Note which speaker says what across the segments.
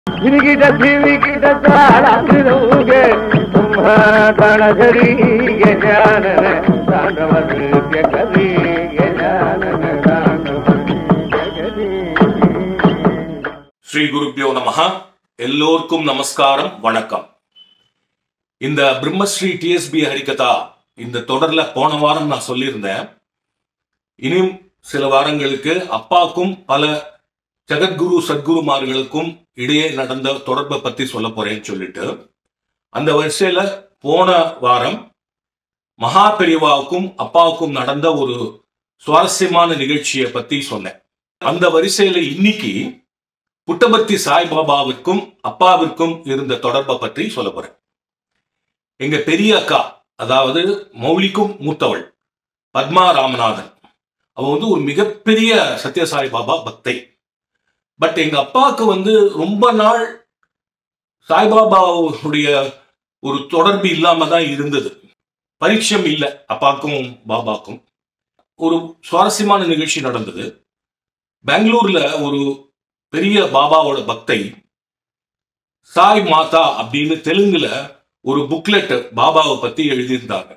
Speaker 1: ಗಿರಿಗಿಟ ಗಿರಿಗಿಟ ತಾಳಾಗಿರುವುಗೆ ಗಣಗರಿಗೆ ಜ್ಞಾನನ ತಾಂಡವರಿಗೆ ಗರಿಗೆ ಜ್ಞಾನನ ತಾಂಡವರಿಗೆ
Speaker 2: ஸ்ரீ குருப்பியோ நமஹ எல்லோருக்கும் நமஸ்காரம் வணக்கம் இந்த பிரம்மஸ்ரீ டிஎஸ்பி ஹரிகதா இந்த தொடர்ல போன வாரம் நான் சொல்லியிருந்தேன் இனியும் சில வாரங்களுக்கு அப்பாக்கும் பல ஜெகத்குரு சத்குருமார்களுக்கும் இடையே நடந்த தொடர்பை பத்தி சொல்ல போறேன்னு சொல்லிட்டு அந்த வரிசையில போன வாரம் மகா பெரியவாவுக்கும் அப்பாவுக்கும் நடந்த ஒரு சுவாரஸ்யமான நிகழ்ச்சியை பத்தி சொன்னேன் அந்த வரிசையில இன்னைக்கு புட்டபர்த்தி சாய்பாபாவிற்கும் அப்பாவிற்கும் இருந்த தொடர்பை பற்றி சொல்ல போறேன் எங்க பெரிய அக்கா அதாவது மௌலிக்கும் மூத்தவள் பத்மா ராமநாதன் அவ வந்து ஒரு மிகப்பெரிய சத்யசாய் பாபா பக்தை பட் எங்க அப்பாவுக்கு வந்து ரொம்ப நாள் சாய்பாபாவுடைய ஒரு தொடர்பு இல்லாம தான் இருந்தது பரிச்சயம் இல்லை அப்பாவுக்கும் பாபாக்கும் ஒரு சுவாரஸ்யமான நிகழ்ச்சி நடந்தது பெங்களூர்ல ஒரு பெரிய பாபாவோட பக்தை சாய் மாதா அப்படின்னு தெலுங்குல ஒரு புக்லெட் பாபாவை பத்தி எழுதியிருந்தாங்க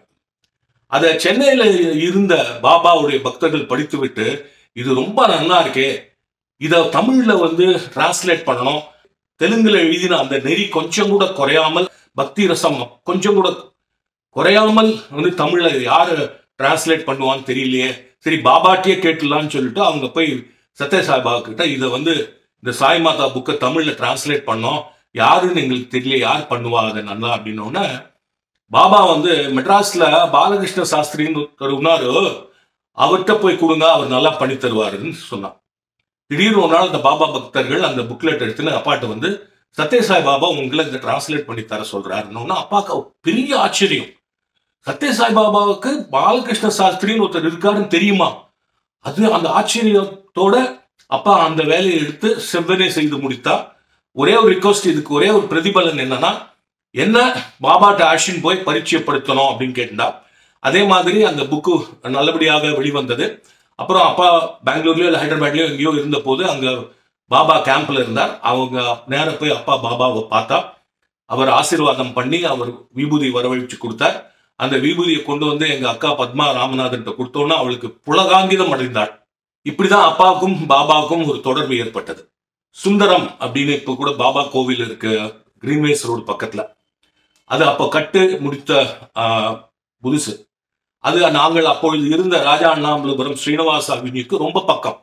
Speaker 2: அத சென்னையில இருந்த பாபாவுடைய பக்தர்கள் படித்துவிட்டு இது ரொம்ப நல்லா இருக்கே இத தமிழ்ல வந்து டிரான்ஸ்லேட் பண்ணணும் தெலுங்குல எழுதின அந்த நெறி கொஞ்சம் கூட குறையாமல் பக்தி ரசம் கொஞ்சம் கூட குறையாமல் வந்து தமிழ்ல யாரு டிரான்ஸ்லேட் பண்ணுவான்னு தெரியலையே சரி பாபாட்டியே கேட்டுலான்னு சொல்லிட்டு அவங்க போய் சத்ய சாய்பாபா கிட்ட இதை வந்து இந்த சாய் மாதா புக்கை தமிழ்ல டிரான்ஸ்லேட் பண்ணோம் யாருன்னு எங்களுக்கு தெரியல யார் பண்ணுவா அதை நல்லா அப்படின்னோடனே பாபா வந்து மெட்ராஸ்ல பாலகிருஷ்ண சாஸ்திரின்னு ஒருத்தர் உன்னாரு அவர்கிட்ட போய் கொடுங்க அவர் நல்லா பண்ணி தருவாருன்னு சொன்னான் திடீர்னு ஒரு நாள் அந்த பாபா பக்தர்கள் அந்த புக்லெட் எடுத்துன்னு அப்பாட்ட வந்து சத்யசாய் பாபா உங்களை இந்த டிரான்ஸ்லேட் பண்ணி தர சொல்றாருன்னு அப்பாவுக்கு பெரிய ஆச்சரியம் சத்யசாய் பாபாவுக்கு பாலகிருஷ்ண சாஸ்திரின்னு ஒருத்தர் இருக்காருன்னு தெரியுமா அது அந்த ஆச்சரியத்தோட அப்பா அந்த வேலையை எடுத்து செவ்வனே செய்து முடித்தா ஒரே ஒரு ரிக்வஸ்ட் இதுக்கு ஒரே ஒரு பிரதிபலன் என்னன்னா என்ன பாபாட்ட ஆஷின் போய் பரிச்சயப்படுத்தணும் அப்படின்னு கேட்டா அதே மாதிரி அந்த புக்கு நல்லபடியாக வெளிவந்தது அப்புறம் அப்பா பெங்களூர்லயோ இல்லை ஹைதராபாத்லயோ எங்கேயோ இருந்த போது அங்க பாபா கேம்ப்ல இருந்தார் அவங்க நேர போய் அப்பா பாபாவை பார்த்தா அவர் ஆசீர்வாதம் பண்ணி அவர் விபூதி வரவழைச்சு கொடுத்தார் அந்த விபூதியை கொண்டு வந்து எங்க அக்கா பத்மா ராமநாதன் கொடுத்தோன்னா அவளுக்கு புலகாங்கிதம் அடைந்தாள் இப்படிதான் அப்பாவுக்கும் பாபாவுக்கும் ஒரு தொடர்பு ஏற்பட்டது சுந்தரம் அப்படின்னு இப்ப கூட பாபா கோவில் இருக்கு கிரீன்வேஸ் ரோடு பக்கத்துல அது அப்போ கட்டு முடித்த ஆஹ், புதுசு அது நாங்கள் அப்பொழுது இருந்த ராஜா அண்ணாமலபுரம் ஸ்ரீனிவாச அவென்யூக்கு ரொம்ப பக்கம்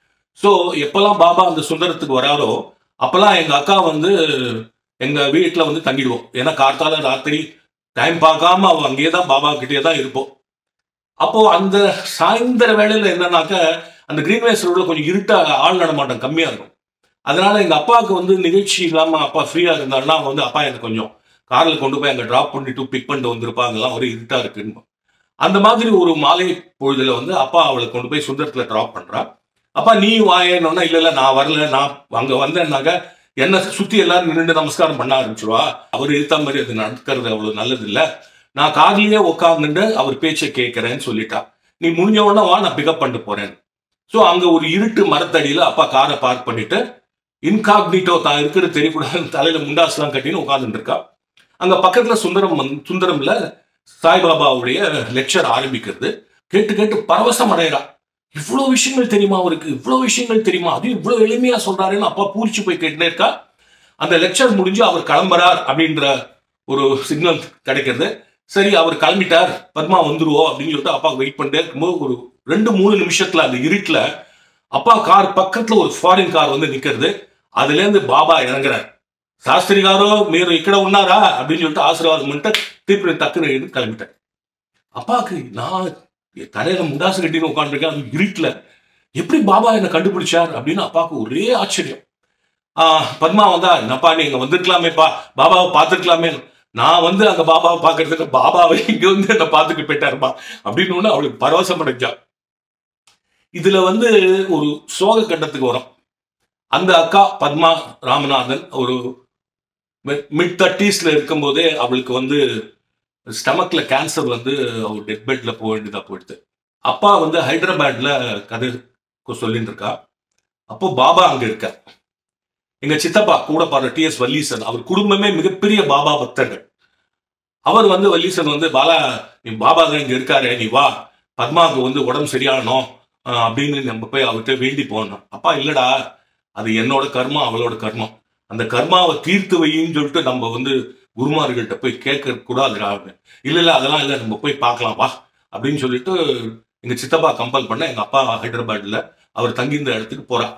Speaker 2: ஸோ எப்பெல்லாம் பாபா அந்த சுந்தரத்துக்கு வராரோ அப்பெல்லாம் எங்க அக்கா வந்து எங்க வீட்டுல வந்து தங்கிடுவோம் ஏன்னா கார்த்தால ராத்திரி டைம் பார்க்காம அவ அங்கேயே தான் பாபா கிட்டே தான் இருப்போம் அப்போ அந்த சாயந்தர வேளையில என்னன்னாக்க அந்த கிரீன்வேஸ் ரோட்ல கொஞ்சம் இருட்டா ஆள் நடமாட்டம் கம்மியா இருக்கும் அதனால எங்க அப்பாவுக்கு வந்து நிகழ்ச்சி இல்லாம அப்பா ஃப்ரீயா இருந்தாருன்னா அவங்க வந்து அப்பா எனக்கு கொஞ்சம் கார்ல கொண்டு போய் அங்க டிராப் பண்ணிட்டு பிக் பண்ணிட்டு வந்திருப்பா அங்கெல்லாம் ஒரு இருட்டா இருக்குன்னு அந்த மாதிரி ஒரு மாலை பொழுதுல வந்து அப்பா அவளை கொண்டு போய் சுந்தரத்துல டிராப் பண்றா அப்பா நீ வாயேன்னா இல்ல இல்ல நான் வரல நான் அங்க வந்தேன்னாக்க என்ன சுத்தி எல்லாரும் நின்று நமஸ்காரம் பண்ண ஆரம்பிச்சிருவா அவர் இருத்த மாதிரி அது நடக்கிறது அவ்வளவு நல்லது இல்ல நான் கார்லயே உட்கார்ந்துட்டு அவர் பேச்சை கேட்கறேன்னு சொல்லிட்டா நீ முடிஞ்ச உடனே வா நான் பிக்கப் பண்ணிட்டு போறேன் ஸோ அங்க ஒரு இருட்டு மரத்தடியில அப்பா காரை பார்க் பண்ணிட்டு இன்காக்னிட்டோ தான் இருக்கிறது தெரியக்கூடாது தலையில முண்டாஸ்லாம் கட்டின்னு உட்கார்ந்துட்டு இருக்கா அங்க பக்கத்துல சுந்தரம் வந்து- சுந்தரம்ல சாய்பாபாவுடைய லெக்சர் ஆரம்பிக்கிறது கேட்டு கேட்டு பரவசம் அடைகிறா இவ்வளவு விஷயங்கள் தெரியுமா அவருக்கு இவ்வளவு விஷயங்கள் தெரியுமா அது இவ்வளவு எளிமையா சொல்றாருன்னு அப்பா பூரிச்சு போய் கேட்டுனே இருக்கா அந்த லெக்சர் முடிஞ்சு அவர் கிளம்புறார் அப்படின்ற ஒரு சிக்னல் கிடைக்கிறது சரி அவர் கிளம்பிட்டார் பத்மா வந்துருவோம் அப்படின்னு சொல்லிட்டு அப்பா வெயிட் பண்ணிட்டே இருக்கும்போது ஒரு ரெண்டு மூணு நிமிஷத்துல அந்த இருட்டுல அப்பா கார் பக்கத்துல ஒரு ஃபாரின் கார் வந்து நிக்கிறது அதுல இருந்து பாபா இறங்குறார் சாஸ்திரி காரோ మీరు ఇక్కడ ఉన్నారా அப்படின்னு சொல்லிட்டு ஆசீர்வாதம் பண்ணிட்டு திருப்பி டக்குன்னு எழுந்து கிளம்பிட்டேன் அப்பாவுக்கு நான் என் தலையில முண்டாசு கட்டின்னு உட்காந்துருக்கேன் அது இருட்டுல எப்படி பாபா என்னை கண்டுபிடிச்சார் அப்படின்னு அப்பாவுக்கு ஒரே ஆச்சரியம் ஆஹ் பத்மா வந்தா என்னப்பா நீங்க வந்திருக்கலாமேப்பா பாபாவை பார்த்துருக்கலாமே நான் வந்து அங்க பாபாவை பார்க்கறதுக்கு பாபாவை இங்க வந்து என்ன பார்த்துட்டு போயிட்டாருப்பா அப்படின்னு ஒண்ணு அவளுக்கு பரவசம் அடைஞ்சா இதுல வந்து ஒரு சோக கட்டத்துக்கு வரும் அந்த அக்கா பத்மா ராமநாதன் ஒரு மிட் தேர்ட்டிஸ்ல இருக்கும்போதே அவளுக்கு வந்து ஸ்டமக்ல கேன்சர் வந்து அவர் டெத் பெட்ல போக வேண்டியதா போயிடுது அப்பா வந்து ஹைதராபாத்ல கதை சொல்லிட்டு இருக்கா அப்போ பாபா அங்க இருக்க எங்க சித்தப்பா கூட பாடுற டி எஸ் வல்லீசன் அவர் குடும்பமே மிகப்பெரிய பாபா பக்தர்கள் அவர் வந்து வல்லீசன் வந்து பாலா நீ பாபா தான் இங்க இருக்காரு நீ வா பத்மாவுக்கு வந்து உடம்பு சரியானோம் அஹ் அப்படின்னு நம்ம போய் அவர்கிட்ட வேண்டி போனோம் அப்பா இல்லடா அது என்னோட கர்மா அவளோட கர்மம் அந்த கர்மாவை தீர்த்து வையின்னு சொல்லிட்டு நம்ம வந்து குருமார்கள்ட்ட போய் கேட்க கூடாதுடா அப்படின்னு. இல்ல இல்ல அதெல்லாம் இல்ல நம்ம போய் பார்க்கலாம் வா அப்படின்னு சொல்லிட்டு எங்க சித்தப்பா கம்பல் பண்ண எங்க அப்பா ஹைதராபாத்ல அவர் தங்கியிருந்த இடத்துக்கு போறா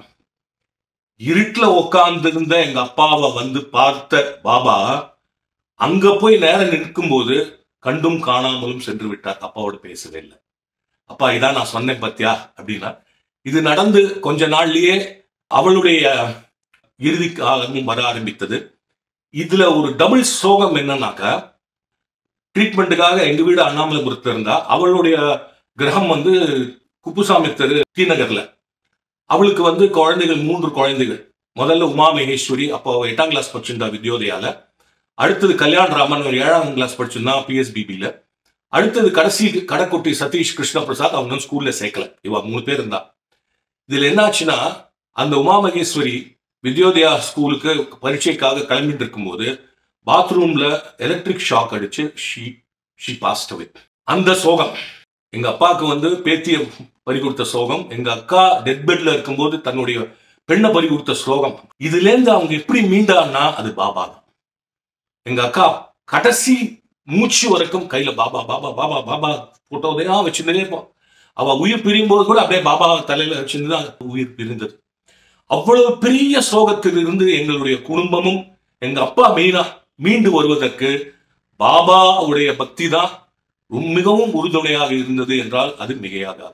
Speaker 2: இருட்டுல உட்கார்ந்திருந்த எங்க அப்பாவை வந்து பார்த்த பாபா அங்க போய் நேரம் நிற்கும்போது கண்டும் காணாமலும் சென்று விட்டார் அப்பாவோட பேசவே இல்லை அப்பா இதான் நான் சொன்னேன் பத்தியா அப்படின்னா இது நடந்து கொஞ்ச நாள்லயே அவளுடைய இறுதி காலமும் வர ஆரம்பித்தது இதுல ஒரு டபுள் சோகம் என்னன்னாக்கா ட்ரீட்மெண்ட்டுக்காக எங்க வீடு அண்ணாமலைபுரத்துல இருந்தா அவளுடைய கிரகம் வந்து குப்புசாமி தெரு ஸ்ரீநகர்ல அவளுக்கு வந்து குழந்தைகள் மூன்று குழந்தைகள் முதல்ல உமா மகேஸ்வரி அப்போ அவ எட்டாம் கிளாஸ் படிச்சிருந்தா வித்யோதயால அடுத்தது கல்யாண் ராமன் ஒரு ஏழாம் கிளாஸ் படிச்சிருந்தா பிஎஸ்பிபில அடுத்தது கடைசி கடைக்குட்டி சதீஷ் கிருஷ்ண பிரசாத் அவங்க ஸ்கூல்ல சேர்க்கல இவ மூணு பேர் இருந்தா இதுல என்னாச்சுன்னா அந்த உமா மகேஸ்வரி வித்யோதயா ஸ்கூலுக்கு பரீட்சைக்காக கிளம்பிட்டு இருக்கும்போது பாத்ரூம்ல எலக்ட்ரிக் ஷாக் அடிச்சு ஷீ ஷீ பாஸ்ட் அவே அந்த சோகம் எங்க அப்பாவுக்கு வந்து பேத்திய பறி கொடுத்த சோகம் எங்க அக்கா டெத் பெட்ல இருக்கும்போது தன்னுடைய பெண்ணை பறி கொடுத்த சோகம் இதுல இருந்து அவங்க எப்படி மீண்டான்னா அது பாபா தான் எங்க அக்கா கடைசி மூச்சு வரைக்கும் கையில பாபா பாபா பாபா பாபா போட்டோதையா வச்சிருந்தே இருப்போம் அவ உயிர் பிரியும் போது கூட அப்படியே பாபா தலையில வச்சிருந்து தான் உயிர் பிரிந்தது அவ்வளவு பெரிய சோகத்திலிருந்து எங்களுடைய குடும்பமும் எங்க அப்பா மெயினா மீண்டு வருவதற்கு பாபாவுடைய பக்தி தான் மிகவும் உறுதுணையாக இருந்தது என்றால் அது மிகையாகாது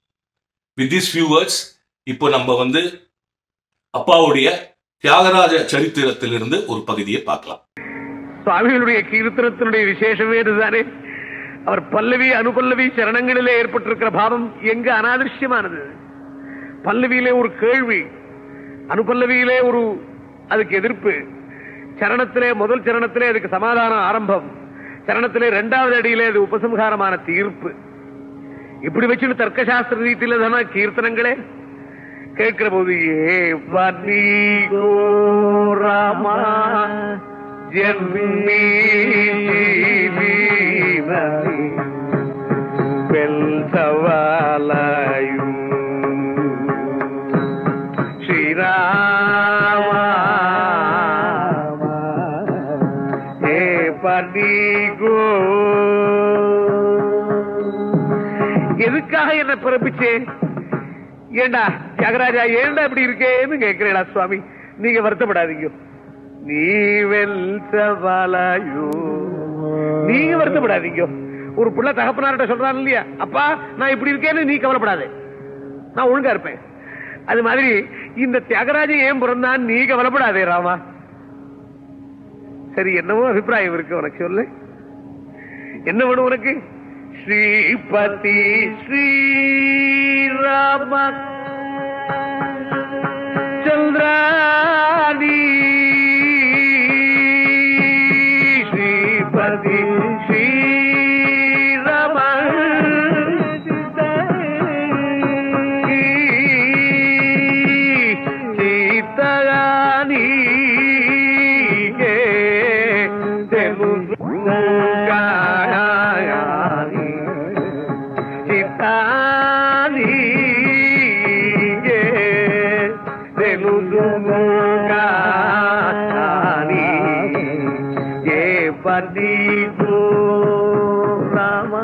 Speaker 2: வித் திஸ் ஃபியூ வேர்ட்ஸ் இப்போ நம்ம வந்து அப்பாவுடைய தியாகராஜ சரித்திரத்திலிருந்து ஒரு பகுதியை பார்க்கலாம்
Speaker 1: சுவாமிகளுடைய கீர்த்தனத்தினுடைய விசேஷமே இதுதானே அவர் பல்லவி அனுபல்லவி சரணங்களிலே ஏற்பட்டிருக்கிற பாவம் எங்க அனாதிருஷ்யமானது பல்லவியிலே ஒரு கேள்வி அனுபல்லவியிலே ஒரு அதுக்கு எதிர்ப்பு சரணத்திலே முதல் சரணத்திலே அதுக்கு சமாதானம் ஆரம்பம் சரணத்திலே இரண்டாவது அடியிலே அது உபசம்ஹாரமான தீர்ப்பு இப்படி வச்சுட்டு தர்க்கசாஸ்திர ரீதியில தானே கீர்த்தனங்களே கேட்கிற போது ஏ வன்னி கோராமா ஜென்மி ஜீவனி பெல் சவாலாயும் ஸ்ரீராமா ஏ பனிகோ எதுக்காக என்ன பிறப்பிச்சே ஏண்டா தியாகராஜா ஏண்டா இப்படி இருக்கேன்னு கேட்கிறேடா சுவாமி நீங்க வருத்தப்படாதீங்க நீ வெல்சவலையோ நீங்க வருத்தப்படாதீங்க ஒரு புள்ள தகப்பனார்ட்ட சொல்றான் இல்லையா அப்பா நான் இப்படி இருக்கேன்னு நீ கவலைப்படாதே நான் ஒழுங்கா இருப்பேன் அது மாதிரி இந்த தியாகராஜன் ஏன் பிறந்தான் நீ கவலைப்படாதே ராமா சரி என்னவோ அபிப்பிராயம் இருக்கு உனக்கு சொல்லு என்ன வேணும் உனக்கு ஸ்ரீபதி ஸ்ரீராம சந்திராணி ஸ்ரீபதி ஸ்ரீராம சீதகானி சித்தானி தெலுங்கானி ஏ பதீகோ ராமா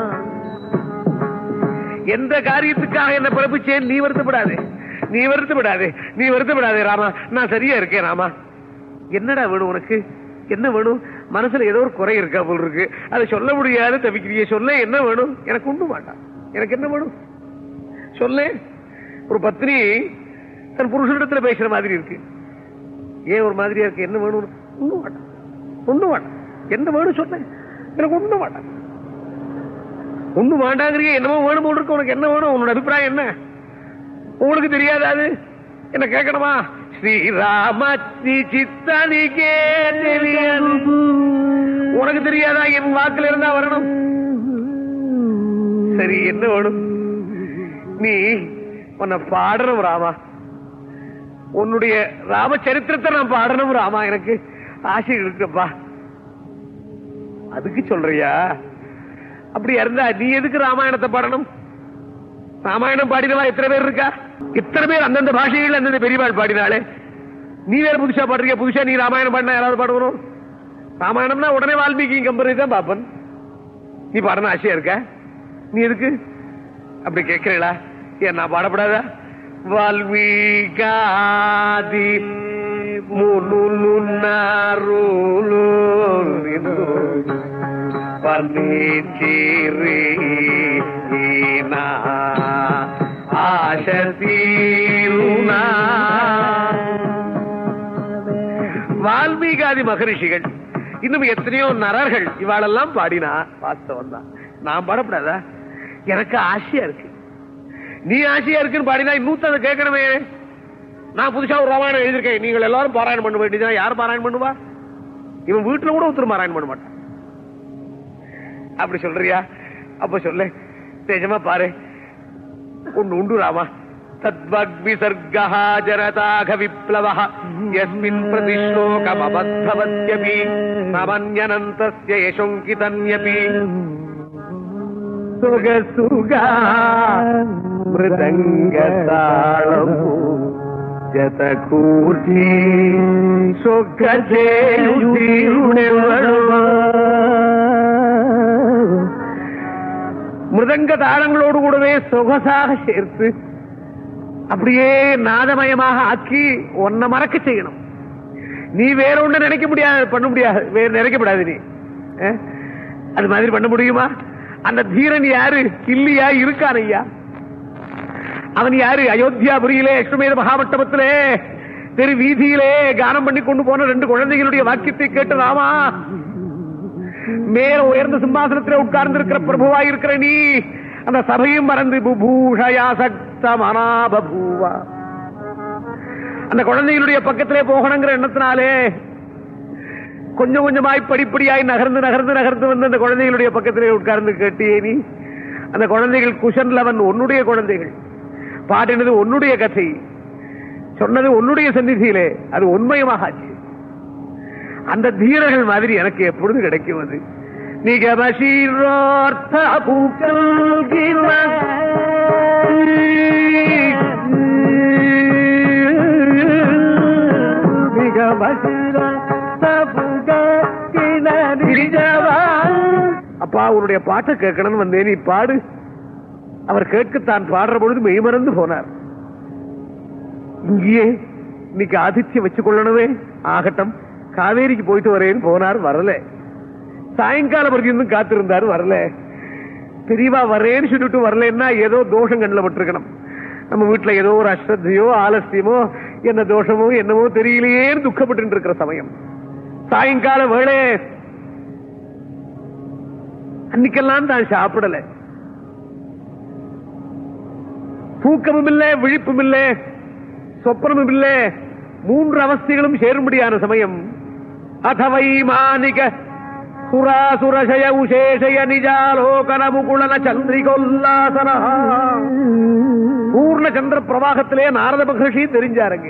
Speaker 1: எந்த காரியத்துக்காக என்ன பிறப்பிச்சேன் நீ வருத்தப்படாதே நீ வருத்தப்படாதே நீ வருத்தப்படாதே ராமா நான் சரியா இருக்கேன் ராமா என்னடா வேணும் உனக்கு என்ன வேணும் மனசுல ஏதோ ஒரு குறை இருக்கா போல் இருக்கு அதை சொல்ல முடியாது தவிக்கிறிய சொல்ல என்ன வேணும் எனக்கு உண்டு மாட்டான் எனக்கு என்ன வேணும் சொல்ல ஒரு பத்னி தன் புருஷனிடத்துல பேசுற மாதிரி இருக்கு ஏன் ஒரு மாதிரியா இருக்கு என்ன வேணும் ஒண்ணு மாட்டான் ஒண்ணு மாட்டான் என்ன வேணும் சொல்ல எனக்கு ஒண்ணு மாட்டான் ஒண்ணு வேண்டாங்கிறீங்க என்னமோ வேணும் போல் இருக்கு உனக்கு என்ன வேணும் உன்னோட அபிப்பிராயம் என்ன உங்களுக்கு தெரியாதா அது என்ன கேட்கணுமா ஸ்ரீராம நீ சித்தனிக்கே தெரியாது உனக்கு தெரியாதா என் வாக்குல இருந்தா வரணும் சரி என்ன வேணும் நீ உன்னை பாடணும் ராமா உன்னுடைய ராமச்சரித்திரத்தை நான் பாடணும் ராமா எனக்கு ஆசை இருக்குப்பா அதுக்கு சொல்றியா அப்படி இருந்தா நீ எதுக்கு ராமாயணத்தை பாடணும் ராமாயணம் பாடினவா எத்தனை பேர் இருக்கா எத்தனை பேர் அந்தந்த பாஷைகள் அந்தந்த பெரியவாள் பாடினாலே நீ வேற புதுசா பாடுறீங்க புதுசா நீ ராமாயணம் பாடினா யாராவது பாடுவணும் ராமாயணம்னா உடனே வால்மீகி கம்பெனி தான் பாப்பன் நீ பாடணும் ஆசையா இருக்க நீ எதுக்கு அப்படி கேட்கிறீங்களா ஏன் நான் பாடப்படாதா வால்மீகாதி முனுன்னாருலு பன்னீச்சீரி ஆசதீருனா வால்மீகாதி மகரிஷிகள் இன்னும் எத்தனையோ நரர்கள் இவாளெல்லாம் பாடினா வாஸ்தவம் தான் நான் பாடப்படாதா எனக்கு ஆசையா இருக்கு நீ ஆசையா இருக்குன்னு பாடினா இன்னூத்த அதை கேட்கணுமே நான் புதுசா ஒரு ராமாயணம் எழுதியிருக்கேன் நீங்கள் எல்லாரும் பாராயணம் பண்ண வேண்டியதுதான் யார் பாராயணம் பண்ணுவா இவன் வீட்டுல கூட ஒருத்தர் பாராயணம் பண்ண மாட்டான் அப்படி சொல்றியா அப்ப சொல்லு நிஜமா பாரு ஒன்னு உண்டு ராமா தத்வக்விசர்கா ஜனதாக விப்ளவ யஸ்மின் பிரதிஷ்லோகமபத்தவத்யபி நமன்யனந்தஸ்ய யசோங்கிதன்யபி சுக சுகா மிருதங்கதாளம் జతకూర్చి సొక్క மிருதங்க தாளங்களோடு கூடவே சொகசாக சேர்த்து அப்படியே நாதமயமாக ஆக்கி ஒன்ன மறக்க செய்யணும் நீ வேற ஒண்ணு நினைக்க முடியாது பண்ண முடியாது வேற நினைக்கப்படாது நீ அஹ்? அது மாதிரி பண்ண முடியுமா அந்த தீரன் யாரு இல்லையா இருக்கான் ஐயா அவன் யாரு அயோத்தியாபுரியிலே அஷ்டமேத மகாமண்டபத்திலே தெரு வீதியிலே கானம் பண்ணி கொண்டு போன ரெண்டு குழந்தைகளுடைய வாக்கியத்தை கேட்டு ராமா மேல உயர்ந்த சிம்மாசனத்தில் உட்கார்ந்து இருக்கிற பிரபுவா இருக்கிற நீ அந்த சபையும் மறந்து புபூஷயா சக்த மனாபூவா அந்த குழந்தைகளுடைய பக்கத்திலே போகணுங்கிற எண்ணத்தினாலே கொஞ்சம் கொஞ்சமாய் படிப்படியாய் நகர்ந்து நகர்ந்து நகர்ந்து வந்து அந்த குழந்தைகளுடைய பக்கத்திலே உட்கார்ந்து கேட்டியே நீ அந்த குழந்தைகள் குஷன் லவன் உன்னுடைய குழந்தைகள் பாடினது உன்னுடைய கதை சொன்னது உன்னுடைய சந்நிதியிலே அது உண்மையமாக ஆச்சு அந்த தீரர்கள் மாதிரி எனக்கு எப்பொழுது கிடைக்கும் அது நிகமசீரோர்த்த பூக்கள் அப்பா உன்னுடைய பாட்டை கேட்கணும்னு வந்தேன் நீ பாடு அவர் கேட்கத்தான் பாடுற பொழுது மெய்மறந்து போனார் இங்கேயே இன்னைக்கு ஆதித்யம் வச்சு கொள்ளணுமே ஆகட்டும் காவேரிக்கு போயிட்டு வரேன்னு போனார் வரல சாயங்காலம் வரைக்கும் இன்னும் காத்திருந்தாரு வரல பெரியவா வரேன்னு சொல்லிட்டு வரலன்னா ஏதோ தோஷம் கண்ணில் பட்டிருக்கணும் நம்ம வீட்டுல ஏதோ ஒரு அஸ்ரத்தையோ ஆலசியமோ என்ன தோஷமோ என்னமோ தெரியலையேன்னு துக்கப்பட்டு இருக்கிற சமயம் சாயங்கால வேளை அன்னைக்கெல்லாம் தான் சாப்பிடல தூக்கமும் இல்ல விழிப்பும் இல்ல சொப்பனமும் இல்ல மூன்று அவஸ்தைகளும் சேரும்படியான சமயம் அதவை மானிக சுராசுரசய உசேஷய நிஜாலோகன முகுளன சந்திரிகோல்லாசன பூர்ண சந்திர பிரவாகத்திலே நாரத மகர்ஷி தெரிஞ்சாருங்க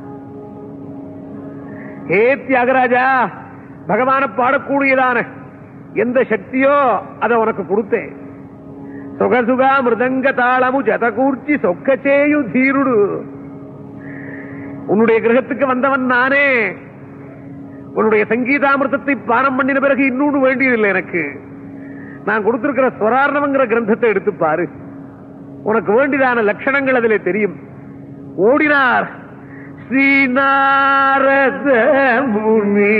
Speaker 1: ஹே தியாகராஜா பகவான பாடக்கூடியதான எந்த சக்தியோ அதை உனக்கு கொடுத்தேன் சுகசுகா மிருதங்க தாளமு ஜதகூர்ச்சி சொக்கச்சேயு தீருடு உன்னுடைய கிரகத்துக்கு வந்தவன் நானே உன்னுடைய சங்கீதாமிர்தத்தை பானம் பண்ணின பிறகு இன்னொன்னு வேண்டியதில்லை எனக்கு நான் கொடுத்திருக்கிற ஸ்வரார்ணவங்கிற கிரந்தத்தை எடுத்து பாரு உனக்கு வேண்டியதான லட்சணங்கள் அதிலே தெரியும் ஓடினார் ஸ்ரீநாரத முனி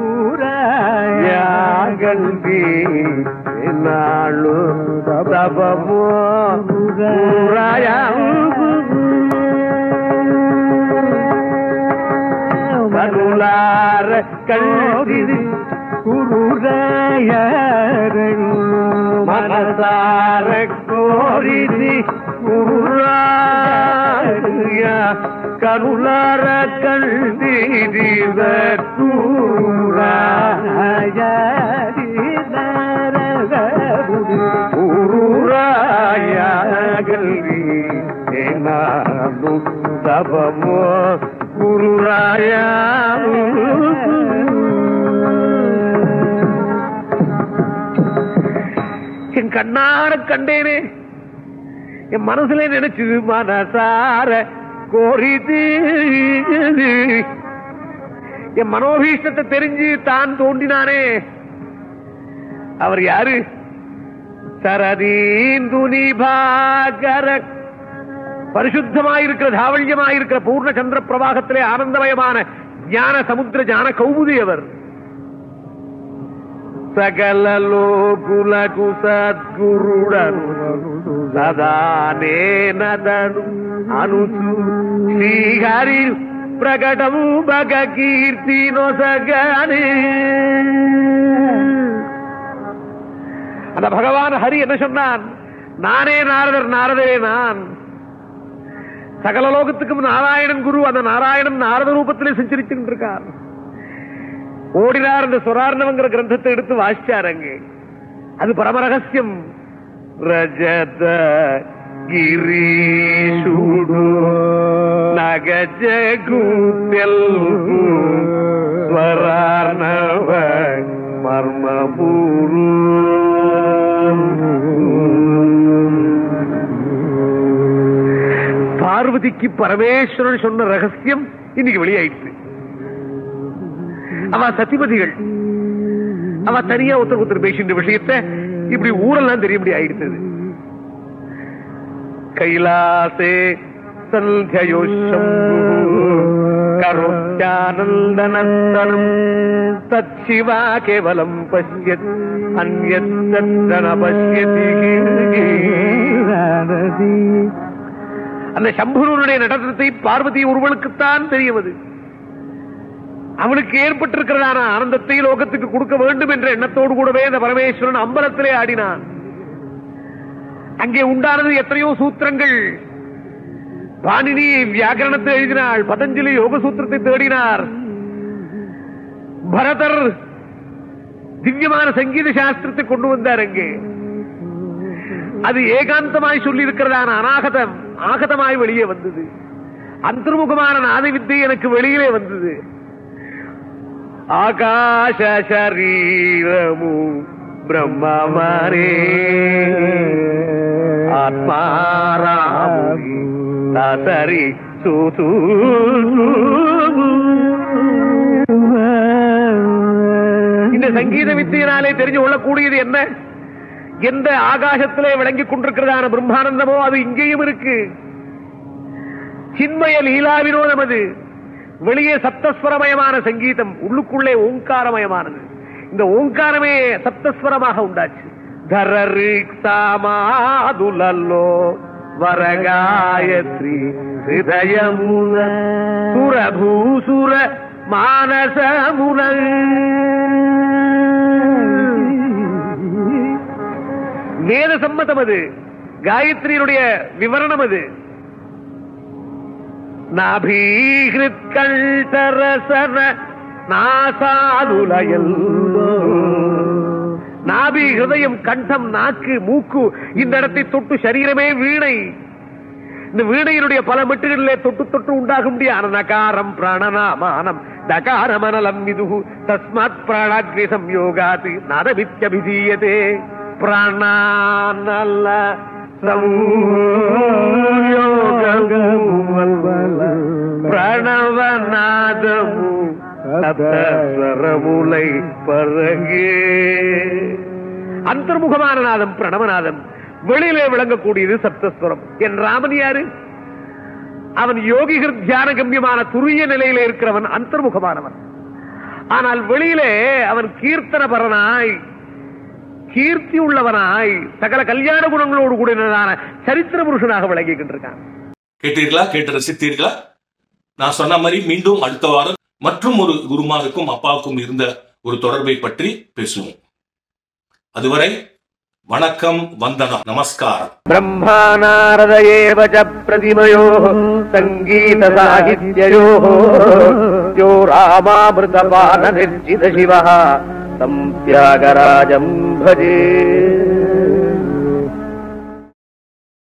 Speaker 1: யாகல்வி நாளு தபமோ கருளார கல்வி மனசார கோரிதி குருராய கருளார கல்வி ஊராய கல்வி ஏனாலும் தபமோ கண்ணார கண்டேனே என் மனசுல நினைச்சு மனசார கோரிது என் மனோபீஷ்டத்தை தெரிஞ்சு தான் தோண்டினானே அவர் யாரு சரதீந்துனி பாகர பரிசுத்தமாயிருக்கிற தாவல்யமாயிருக்கிற பூர்ண சந்திர பிரவாகத்திலே ஆனந்தமயமான ஞான சமுத்திர ஞான கௌமுதி அவர் సకల లోకులకు సద్గురుడను సదానేనదను అనుచు శ్రీహరి ప్రకటము బగ కీర్తి నొసగనే அந்த பகவான் ஹரி என்ன சொன்னான் நானே நாரதர் நாரதரே நான் சகல லோகத்துக்கும் நாராயணன் குரு அந்த நாராயணன் நாரத ரூபத்திலே சஞ்சரிச்சுட்டு இருக்கார் ஓடினார் இந்த சுரார்ணவங்கிற கிரந்தத்தை எடுத்து வாசிச்சார் அங்கே அது பரம ரகசியம் ரஜத గిరీశుడు నగజగు తెల్గు స్వరార్ణవ మర్మపూరు பார்வதிக்கு பரமேஸ்வரன் சொன்ன ரகசியம் இன்னைக்கு வெளியாயிடுச்சு அவ சத்திபதிகள் அவ தனியா ஒருத்தர் ஒருத்தர் பேசின்ற விஷயத்தை இப்படி ஊரெல்லாம் தெரியும்படி ஆயிடுச்சது கைலாசே சந்தியோஷம் கருத்யானந்தனந்தனம் தச்சிவா கேவலம் பசியத் அந்யத்தன பசியதி அந்த சம்புனுடைய நடனத்தை பார்வதி ஒருவனுக்குத்தான் தெரியவது அவனுக்கு ஏற்பட்டிருக்கிறதான ஆனந்தத்தை லோகத்துக்கு கொடுக்க வேண்டும் என்ற எண்ணத்தோடு கூடவே அந்த பரமேஸ்வரன் அம்பலத்திலே ஆடினான் அங்கே உண்டானது எத்தனையோ சூத்திரங்கள் பாணினி வியாக்கரணத்தை எழுதினாள் பதஞ்சலி யோக சூத்திரத்தை தேடினார் பரதர் திவ்யமான சங்கீத சாஸ்திரத்தை கொண்டு வந்தார் அங்கே அது ஏகாந்தமாய் சொல்லி இருக்கிறதான அநாகதம் ஆகதமாய் வெளியே வந்தது அந்தர்முகமான நாத வித்தை எனக்கு வெளியிலே வந்தது ஆகாஷ சரீரமு பிரம்மமரே ஆத்மாராமு தாசரி சூது இந்த சங்கீத வித்தையினாலே தெரிஞ்சு கொள்ளக்கூடியது என்ன எந்த ஆகாசத்திலே விளங்கிக் கொண்டிருக்கிறதான பிரம்மானந்தமோ அது இங்கேயும் இருக்கு சின்மய லீலா வினோதம் அது வெளியே சப்தஸ்வரமயமான சங்கீதம் உள்ளுக்குள்ளே ஓங்காரமயமானது இந்த ஓங்காரமே சப்தஸ்வரமாக உண்டாச்சு தரரு சாமாதுலல்லோ வரகாயத்ரி ஹிருதயமுன சுரபூசுர மானசமுன வேத சம்மதம் அது காயத்ரியினுடைய விவரணம் அது நாபீகிருத்கண்டரசன நாசாதுலயல் நாபி ஹிருதயம் கண்டம் நாக்கு மூக்கு இந்த இடத்தை தொட்டு சரீரமே வீணை இந்த வீணையினுடைய பல மெட்டுகளிலே தொட்டு தொட்டு உண்டாக முடியாது நகாரம் பிராணநாமானம் தகாரமனலம் விதுகு தஸ்மாத் பிராணாக்னி சம்யோகாத் நாதமித்யபிதீயதே பிராணானல பிரணவநாதமு சப்தஸ்வரமுலை பரகே அந்தர்முகமான நாதம் பிரணவநாதம் வெளியிலே விளங்கக்கூடியது சப்தஸ்வரம் என் ராமன் யாரு அவன் யோகிகர் தியான கம்பியமான துரிய நிலையில இருக்கிறவன் அந்தர்முகமானவன் ஆனால் வெளியிலே அவன் கீர்த்தனபரனாய் கீர்த்தி உள்ளவனாய் சகல கல்யாண குணங்களோடு கூடினதான சரித்திர புருஷனாக விளங்கிக் கொண்டிருக்கான்
Speaker 2: கேட்டீர்களா கேட்டு ரசித்தீர்களா நான் சொன்ன மாதிரி மீண்டும் அடுத்த வாரம் மற்றும் ஒரு குருமாருக்கும் அப்பாவுக்கும் இருந்த ஒரு தொடர்பை பற்றி பேசுவோம் அதுவரை வணக்கம் வந்தனம் நமஸ்காரம்
Speaker 1: ब्रह्मानारद एव च प्रतिमयोः सङ्गीतसाहित्ययोः यो रामामृतपाननिर्जितशिवः तं त्यागराजम् भजे